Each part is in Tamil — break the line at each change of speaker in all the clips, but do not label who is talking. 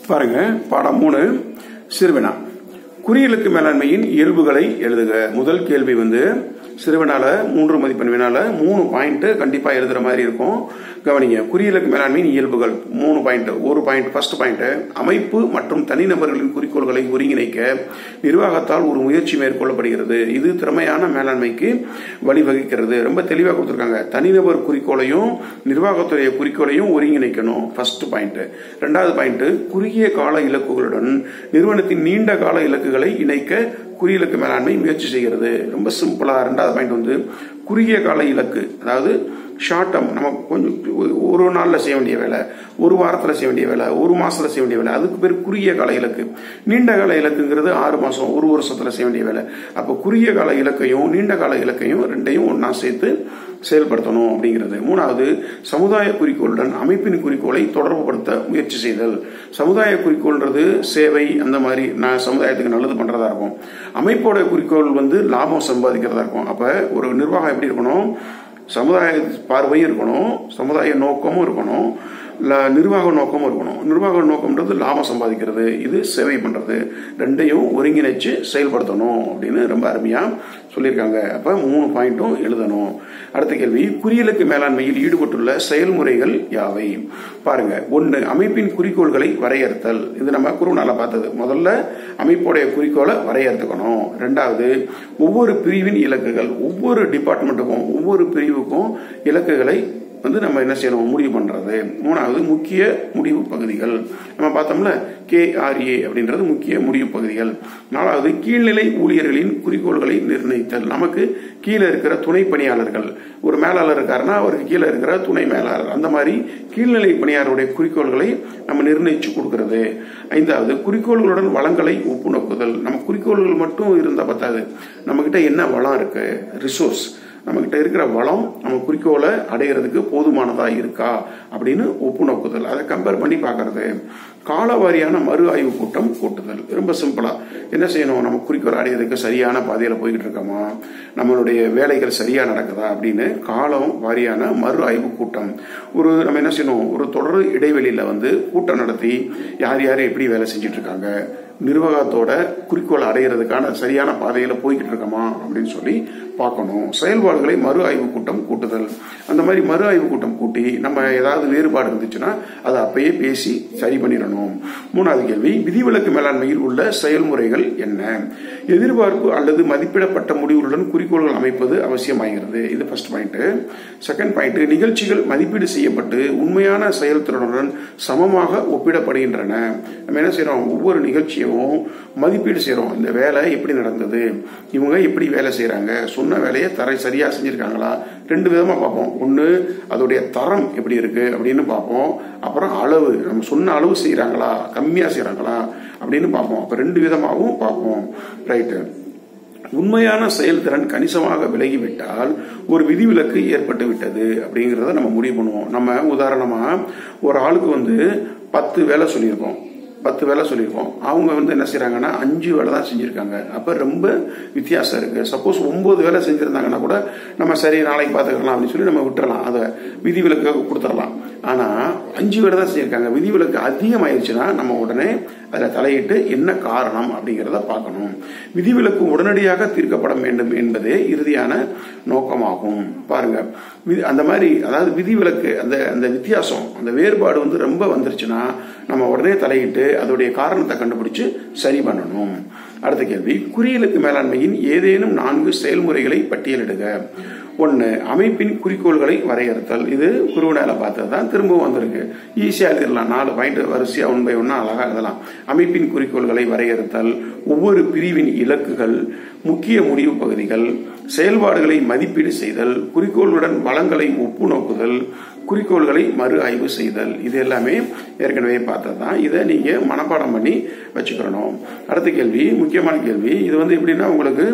பாருங்க பாடம் மூணு சிறுவினா குறியலுக்கு மேலாண்மையின் இயல்புகளை எழுதுக முதல் கேள்வி வந்து சிறுவினால மூன்று மதிப்பெண் வினால மூணு பாயிண்ட் கண்டிப்பா எழுதுற மாதிரி இருக்கும் கவனிங்க குறியலுக்கு மேலாண்மையின் இயல்புகள் மூணு பாயிண்ட் ஒரு பாயிண்ட் ஃபர்ஸ்ட் பாயிண்ட் அமைப்பு மற்றும் தனிநபர்களின் குறிக்கோள்களை ஒருங்கிணைக்க நிர்வாகத்தால் ஒரு முயற்சி மேற்கொள்ளப்படுகிறது இது திறமையான மேலாண்மைக்கு வழிவகுக்கிறது ரொம்ப தெளிவாக கொடுத்துருக்காங்க தனிநபர் குறிக்கோளையும் நிர்வாகத்துடைய குறிக்கோளையும் ஒருங்கிணைக்கணும் ஃபர்ஸ்ட் பாயிண்ட் ரெண்டாவது பாயிண்ட் குறுகிய கால இலக்குகளுடன் நிறுவனத்தின் நீண்ட கால இலக்குகளை இணைக்க குறியிலக்கு மேலாண்மை முயற்சி செய்கிறது ரொம்ப சிம்பிளா ரெண்டாவது பாயிண்ட் வந்து குறுகிய கால இலக்கு அதாவது ஷார்ட் டேர்ம் நம்ம கொஞ்சம் ஒரு நாள்ல செய்ய வேண்டிய வேலை ஒரு வாரத்துல செய்ய வேண்டிய வேலை ஒரு மாசத்துல செய்ய வேண்டிய வேலை அதுக்கு பேர் குறுகிய கால இலக்கு நீண்ட கால இலக்குங்கிறது ஆறு மாசம் ஒரு வருஷத்துல செய்ய வேண்டிய வேலை அப்ப குறுகிய கால இலக்கையும் நீண்ட கால இலக்கையும் ரெண்டையும் ஒன்னா சேர்த்து செயல்படுத்தணும் அப்படிங்கிறது மூணாவது சமுதாய குறிக்கோளுடன் அமைப்பின் குறிக்கோளை தொடர்புபடுத்த முயற்சி செய்தல் சமுதாய குறிக்கோள்ன்றது சேவை அந்த மாதிரி நான் சமுதாயத்துக்கு நல்லது பண்றதா இருக்கும் அமைப்போட குறிக்கோள் வந்து லாபம் சம்பாதிக்கிறதா இருக்கும் அப்ப ஒரு நிர்வாகம் எப்படி இருக்கணும் சமுதாய பார்வையும் இருக்கணும் சமுதாய நோக்கமும் இருக்கணும் நிர்வாக நோக்கமும் இருக்கணும் நிர்வாக நோக்கம்ன்றது லாபம் சம்பாதிக்கிறது இது சேவை பண்றது ரெண்டையும் ஒருங்கிணைச்சு செயல்படுத்தணும் அப்படின்னு ரொம்ப அருமையா சொல்லியிருக்காங்க அப்ப மூணு பாயிண்ட்டும் எழுதணும் அடுத்த கேள்வி குறியலுக்கு மேலாண்மையில் ஈடுபட்டுள்ள செயல்முறைகள் யாவை பாருங்க ஒன்னு அமைப்பின் குறிக்கோள்களை வரையறுத்தல் இது நம்ம குருநாள பார்த்தது முதல்ல அமைப்புடைய குறிக்கோளை வரையறுத்துக்கணும் ரெண்டாவது ஒவ்வொரு பிரிவின் இலக்குகள் ஒவ்வொரு டிபார்ட்மெண்ட்டுக்கும் ஒவ்வொரு பிரிவுக்கும் இலக்குகளை வந்து நம்ம என்ன செய்யணும் முடிவு பண்றது மூணாவது முக்கிய முடிவு பகுதிகள் நம்ம பார்த்தோம்ல கேஆர்ஏ அப்படின்றது முக்கிய முடிவு பகுதிகள் நாலாவது கீழ்நிலை ஊழியர்களின் குறிக்கோள்களை நிர்ணயித்தல் நமக்கு கீழே இருக்கிற துணை பணியாளர்கள் ஒரு மேலாளர் இருக்காருன்னா அவருக்கு கீழே இருக்கிற துணை மேலாளர் அந்த மாதிரி கீழ்நிலை பணியாளருடைய குறிக்கோள்களை நம்ம நிர்ணயிச்சு கொடுக்கறது ஐந்தாவது குறிக்கோள்களுடன் வளங்களை ஒப்புநோக்குதல் நம்ம குறிக்கோள்கள் மட்டும் இருந்தா பத்தாது நம்ம கிட்ட என்ன வளம் இருக்கு ரிசோர்ஸ் நம்ம கிட்ட இருக்கிற வளம் நம்ம குறிக்கோளை அடையிறதுக்கு போதுமானதா இருக்கா அப்படின்னு ஒப்பு நோக்குதல் அதை கம்பேர் பண்ணி பாக்குறது காலவாரியான மறு ஆய்வு கூட்டம் கூட்டுதல் ரொம்ப சிம்பிளா என்ன செய்யணும் நம்ம குறிக்கோள் அடையிறதுக்கு சரியான பாதையில போய்கிட்டு இருக்கோமா நம்மளுடைய வேலைகள் சரியா நடக்குதா அப்படின்னு காலம் வாரியான மறு ஆய்வு கூட்டம் ஒரு நம்ம என்ன செய்யணும் ஒரு தொடர் இடைவெளியில வந்து கூட்டம் நடத்தி யார் யார் எப்படி வேலை செஞ்சுட்டு இருக்காங்க நிர்வாகத்தோட குறிக்கோள் அடையிறதுக்கான சரியான பாதையில போய்கிட்டு இருக்கோமா அப்படின்னு சொல்லி பார்க்கணும் செயல்பாடுகளை மறு ஆய்வு கூட்டம் கூட்டுதல் அந்த மாதிரி மறு ஆய்வு கூட்டம் கூட்டி நம்ம ஏதாவது வேறுபாடு இருந்துச்சுன்னா அதை அப்பயே பேசி சரி பண்ணிடணும் மூணாவது கேள்வி விதிவிலக்கு மேலாண்மையில் உள்ள செயல்முறைகள் என்ன எதிர்பார்ப்பு அல்லது மதிப்பிடப்பட்ட முடிவுகளுடன் குறிக்கோள்கள் அமைப்பது அவசியமாகிறது இது ஃபர்ஸ்ட் பாயிண்ட் செகண்ட் பாயிண்ட் நிகழ்ச்சிகள் மதிப்பீடு செய்யப்பட்டு உண்மையான செயல்திறனுடன் சமமாக ஒப்பிடப்படுகின்றன நம்ம என்ன செய்யறோம் ஒவ்வொரு நிகழ்ச்சியும் மதிப்பீடு செய்யறோம் இந்த வேலை எப்படி நடந்தது இவங்க எப்படி வேலை செய்யறாங்க சொன்ன வேலையை தரை சரியா செஞ்சிருக்காங்களா ரெண்டு விதமா பார்ப்போம் ஒன்னு அதோடைய தரம் எப்படி இருக்கு அப்படின்னு பார்ப்போம் அப்புறம் அளவு நம்ம சொன்ன அளவு செய்யறாங்களா கம்மியா செய்யறாங்களா அப்படின்னு பார்ப்போம் அப்ப ரெண்டு விதமாகவும் பார்ப்போம் ரைட்டு உண்மையான செயல்திறன் கணிசமாக விலகிவிட்டால் ஒரு விதிவிலக்கு ஏற்பட்டு விட்டது அப்படிங்கிறத நம்ம முடிவு பண்ணுவோம் நம்ம உதாரணமா ஒரு ஆளுக்கு வந்து பத்து வேலை சொல்லியிருக்கோம் பத்து வேலை சொல்லியிருக்கோம் அவங்க வந்து என்ன செய்யறாங்கன்னா அஞ்சு வேலை தான் செஞ்சிருக்காங்க அப்ப ரொம்ப வித்தியாசம் இருக்கு சப்போஸ் ஒன்பது வேலை செஞ்சிருந்தாங்கன்னா கூட நம்ம சரி நாளைக்கு பார்த்துக்கலாம் அப்படின்னு சொல்லி நம்ம விட்டுறலாம் அதை விதிவிலக்கு கொடுத்துடலாம் ஆனா அஞ்சு வேலை தான் செஞ்சிருக்காங்க விதிவிலக்கு அதிகமாயிருச்சுன்னா நம்ம உடனே அதில் தலையிட்டு என்ன காரணம் அப்படிங்கிறத பார்க்கணும் விதிவிலக்கு உடனடியாக தீர்க்கப்பட வேண்டும் என்பதே இறுதியான நோக்கமாகும் பாருங்க அந்த மாதிரி அதாவது விதிவிலக்கு அந்த அந்த வித்தியாசம் அந்த வேறுபாடு வந்து ரொம்ப வந்துருச்சுன்னா நம்ம உடனே தலையிட்டு அதோடைய காரணத்தை கண்டுபிடிச்சு சரி பண்ணணும் அடுத்த கேள்வி குறியலுக்கு மேலாண்மையின் ஏதேனும் நான்கு செயல்முறைகளை பட்டியலிடுக ஒன்று அமைப்பின் குறிக்கோள்களை வரையறுத்தல் இது குருவினால பார்த்தது தான் திரும்பவும் வந்திருக்கு ஈஸியாக எழுதிடலாம் நாலு பாயிண்ட் வரிசையாக ஒன் பை ஒன்னா அழகாக எழுதலாம் அமைப்பின் குறிக்கோள்களை வரையறுத்தல் ஒவ்வொரு பிரிவின் இலக்குகள் முக்கிய முடிவு பகுதிகள் செயல்பாடுகளை மதிப்பீடு செய்தல் குறிக்கோளுடன் வளங்களை ஒப்பு நோக்குதல் குறிக்கோள்களை மறு ஆய்வு செய்தல் இது எல்லாமே ஏற்கனவே பார்த்தது தான் இதை நீங்க மனப்பாடம் பண்ணி வச்சுக்கணும் அடுத்த கேள்வி முக்கியமான கேள்வி இது வந்து எப்படின்னா உங்களுக்கு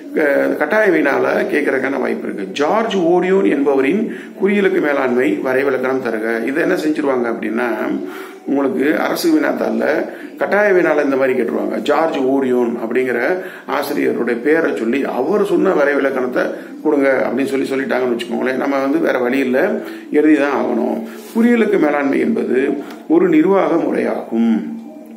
கட்டாய வினால கேட்கறதுக்கான வாய்ப்பு இருக்கு ஜார்ஜ் ஓடியோன் என்பவரின் குறியலுக்கு மேலாண்மை வரைவிலக்கணம் தருக இதை என்ன செஞ்சிருவாங்க அப்படின்னா உங்களுக்கு அரசு வினாத்தால கட்டாய வினால இந்த மாதிரி கேட்டுருவாங்க ஜார்ஜ் ஓடியோன் அப்படிங்கிற ஆசிரியருடைய பேரை சொல்லி அவர் சொன்ன வரைவிலக்கணத்தை கொடுங்க அப்படின்னு சொல்லி சொல்லிட்டாங்கன்னு வச்சுக்கோங்களேன் நம்ம வந்து வேற வழி இல்லை எழுதிதான் ஆகணும் குறியலுக்கு மேலாண்மை என்பது ஒரு நிர்வாக முறையாகும்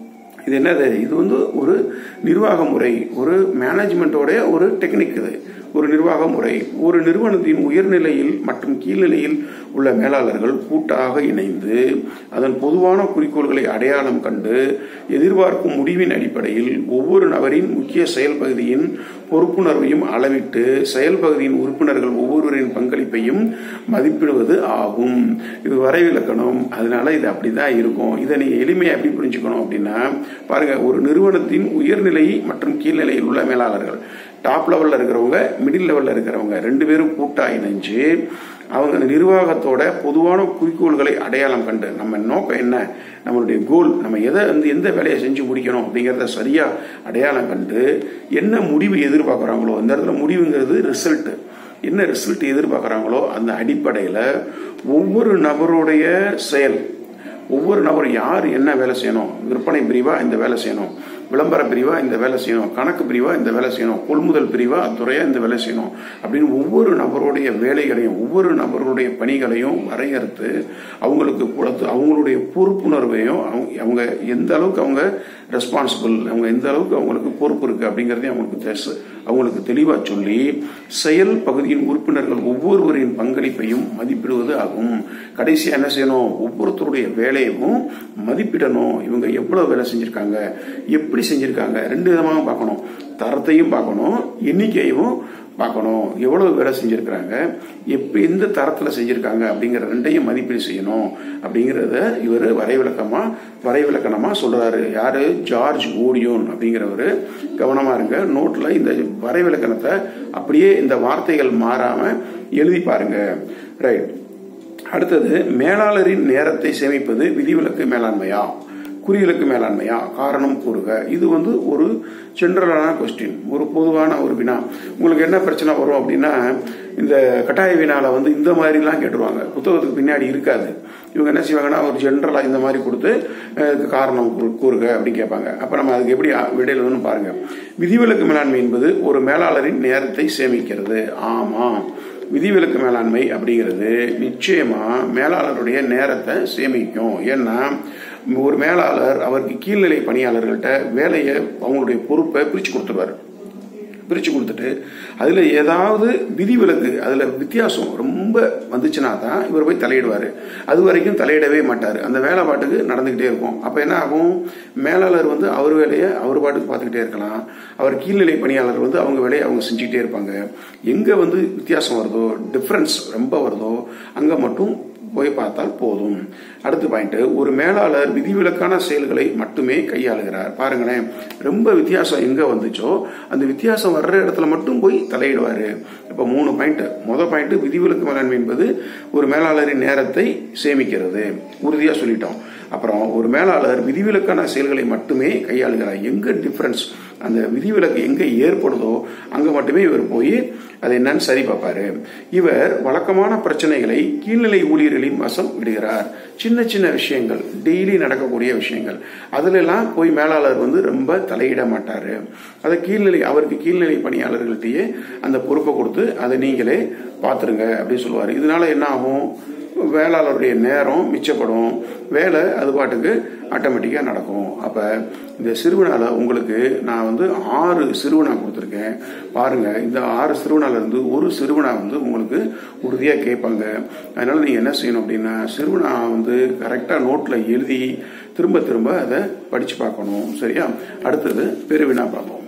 இது என்னது இது வந்து ஒரு நிர்வாக முறை ஒரு மேனேஜ்மெண்ட்டோட ஒரு டெக்னிக் இது ஒரு நிர்வாக முறை ஒரு நிறுவனத்தின் உயர்நிலையில் மற்றும் கீழ்நிலையில் உள்ள மேலாளர்கள் கூட்டாக இணைந்து அதன் பொதுவான குறிக்கோள்களை அடையாளம் கண்டு எதிர்பார்க்கும் முடிவின் அடிப்படையில் ஒவ்வொரு நபரின் முக்கிய செயல் பகுதியின் பொறுப்புணர்வையும் அளவிட்டு செயல் பகுதியின் உறுப்பினர்கள் ஒவ்வொருவரின் பங்களிப்பையும் மதிப்பிடுவது ஆகும் இது வரைவிலக்கணம் அதனால இது அப்படிதான் இருக்கும் இதை நீங்க எளிமையா எப்படி புரிஞ்சுக்கணும் அப்படின்னா பாருங்க ஒரு நிறுவனத்தின் உயர்நிலை மற்றும் கீழ்நிலையில் உள்ள மேலாளர்கள் டாப் லெவல்ல இருக்கிறவங்க மிடில் லெவல்ல இருக்கிறவங்க ரெண்டு பேரும் கூட்டா இணைஞ்சு அவங்க அந்த நிர்வாகத்தோட பொதுவான குறிக்கோள்களை அடையாளம் கண்டு நம்ம நோக்கம் என்ன நம்மளுடைய கோல் நம்ம எதை வந்து எந்த வேலையை செஞ்சு முடிக்கணும் அப்படிங்கிறத சரியா அடையாளம் கண்டு என்ன முடிவு எதிர்பார்க்குறாங்களோ இந்த இடத்துல முடிவுங்கிறது ரிசல்ட் என்ன ரிசல்ட் எதிர்பார்க்குறாங்களோ அந்த அடிப்படையில் ஒவ்வொரு நபருடைய செயல் ஒவ்வொரு நபரும் யார் என்ன வேலை செய்யணும் விற்பனை பிரிவா இந்த வேலை செய்யணும் விளம்பர பிரிவா இந்த வேலை செய்யணும் கணக்கு பிரிவா இந்த வேலை செய்யணும் கொள்முதல் பிரிவா அத்துறையா இந்த வேலை செய்யணும் அப்படின்னு ஒவ்வொரு நபருடைய வேலைகளையும் ஒவ்வொரு நபருடைய பணிகளையும் வரையறுத்து அவங்களுக்கு கொடுத்து அவங்களுடைய பொறுப்புணர்வையும் அவங்க அவங்க எந்த அளவுக்கு அவங்க ரெஸ்பான்சிபிள் அவங்க எந்த அளவுக்கு அவங்களுக்கு பொறுப்பு இருக்கு அப்படிங்கறதையும் அவங்களுக்கு தெச- அவங்களுக்கு தெளிவா சொல்லி செயல் பகுதியின் உறுப்பினர்கள் ஒவ்வொருவரின் பங்களிப்பையும் மதிப்பிடுவது ஆகும் கடைசியா என்ன செய்யணும் ஒவ்வொருத்தருடைய வேலையும் மதிப்பிடணும் இவங்க எவ்வளவு வேலை செஞ்சிருக்காங்க எப்படி செஞ்சிருக்காங்க ரெண்டு விதமாக பார்க்கணும் தரத்தையும் பார்க்கணும் எண்ணிக்கையும் பார்க்கணும் எவ்வளவு வேலை செஞ்சிருக்கிறாங்க எப்படி எந்த தரத்துல செஞ்சிருக்காங்க அப்படிங்கிற ரெண்டையும் மதிப்பீடு செய்யணும் அப்படிங்கறத இவர் வரைவிலக்கமா வரைவிலக்கணமா சொல்றாரு யாரு ஜார்ஜ் ஓடியோன் அப்படிங்கிறவரு கவனமா இருங்க நோட்ல இந்த வரைவிலக்கணத்தை அப்படியே இந்த வார்த்தைகள் மாறாம எழுதி பாருங்க ரைட் அடுத்தது மேலாளரின் நேரத்தை சேமிப்பது விதிவிலக்கு மேலாண்மையா குறிவிலக்கு மேலாண்மையா காரணம் கூறுக இது வந்து ஒரு ஜென்ரலான கொஸ்டின் ஒரு பொதுவான ஒரு வினா உங்களுக்கு என்ன பிரச்சனை வரும் அப்படின்னா இந்த கட்டாய வினால வந்து இந்த மாதிரிலாம் கேட்டுருவாங்க புத்தகத்துக்கு பின்னாடி இருக்காது இவங்க என்ன செய்வாங்கன்னா ஒரு ஜென்ரலா இந்த மாதிரி கொடுத்து அஹ், இதுக்கு காரணம் கூ- கூறுக அப்படின்னு கேட்பாங்க அப்ப நம்ம அதுக்கு எப்படி விடையில வந்து பாருங்க விதிவிலக்கு மேலாண்மை என்பது ஒரு மேலாளரின் நேரத்தை சேமிக்கிறது ஆமா விதிவிலக்கு மேலாண்மை அப்படிங்கிறது நிச்சயமா மேலாளருடைய நேரத்தை சேமிக்கும் ஏன்னா ஒரு மேலாளர் அவருக்கு கீழ்நிலை பணியாளர்கள்ட்ட வேலையை அவங்களுடைய பொறுப்பை பிரிச்சு கொடுத்துருவாரு பிரிச்சு கொடுத்துட்டு அதுல ஏதாவது விதிவிலக்கு அதுல வித்தியாசம் ரொம்ப வந்துச்சுன்னா தான் இவர் போய் தலையிடுவாரு அது வரைக்கும் தலையிடவே மாட்டாரு அந்த வேலை பாட்டுக்கு நடந்துகிட்டே இருக்கும் அப்ப என்ன ஆகும் மேலாளர் வந்து அவர் வேலையை அவர் பாட்டுக்கு பார்த்துக்கிட்டே இருக்கலாம் அவர் கீழ்நிலை பணியாளர் வந்து அவங்க வேலையை அவங்க செஞ்சுக்கிட்டே இருப்பாங்க எங்க வந்து வித்தியாசம் வருதோ டிஃபரன்ஸ் ரொம்ப வருதோ அங்க மட்டும் போய் பார்த்தால் போதும் அடுத்த பாயிண்ட் ஒரு மேலாளர் விதிவிலக்கான செயல்களை மட்டுமே கையாளுகிறார் பாருங்களேன் ரொம்ப வித்தியாசம் எங்க வந்துச்சோ அந்த வித்தியாசம் வர்ற இடத்துல மட்டும் போய் தலையிடுவாரு இப்ப மூணு பாயிண்ட் முத பாயிண்ட் விதிவிலக்கு மேலாண்மை என்பது ஒரு மேலாளரின் நேரத்தை சேமிக்கிறது உறுதியா சொல்லிட்டோம் அப்புறம் ஒரு மேலாளர் விதிவிலக்கான செயல்களை மட்டுமே கையாளுகிறார் எங்க டிஃபரன்ஸ் அந்த விதிவிலக்கு எங்க ஏற்படுதோ அங்க மட்டுமே இவர் போய் அது என்னன்னு சரி பார்ப்பாரு இவர் வழக்கமான பிரச்சனைகளை கீழ்நிலை ஊழியர்களின் வசம் விடுகிறார் சின்ன சின்ன விஷயங்கள் டெய்லி நடக்கக்கூடிய விஷயங்கள் அதுல எல்லாம் போய் மேலாளர் வந்து ரொம்ப தலையிட மாட்டாரு அதை கீழ்நிலை அவருக்கு கீழ்நிலை பணியாளர்கள்ட்டயே அந்த பொறுப்பை கொடுத்து அதை நீங்களே பாத்துருங்க அப்படின்னு சொல்லுவாரு இதனால என்ன ஆகும் வேளாளருடைய நேரம் மிச்சப்படும் வேலை அது பாட்டுக்கு ஆட்டோமேட்டிக்கா நடக்கும் அப்ப இந்த சிறுவனால உங்களுக்கு நான் வந்து ஆறு சிறுவனா கொடுத்துருக்கேன் பாருங்க இந்த ஆறு சிறுவனால இருந்து ஒரு சிறுவனா வந்து உங்களுக்கு உறுதியா கேட்பாங்க அதனால நீங்க என்ன செய்யணும் அப்படின்னா சிறுவனா வந்து கரெக்டா நோட்ல எழுதி திரும்ப திரும்ப அதை படிச்சு பார்க்கணும் சரியா அடுத்தது பெருவினா பார்ப்போம்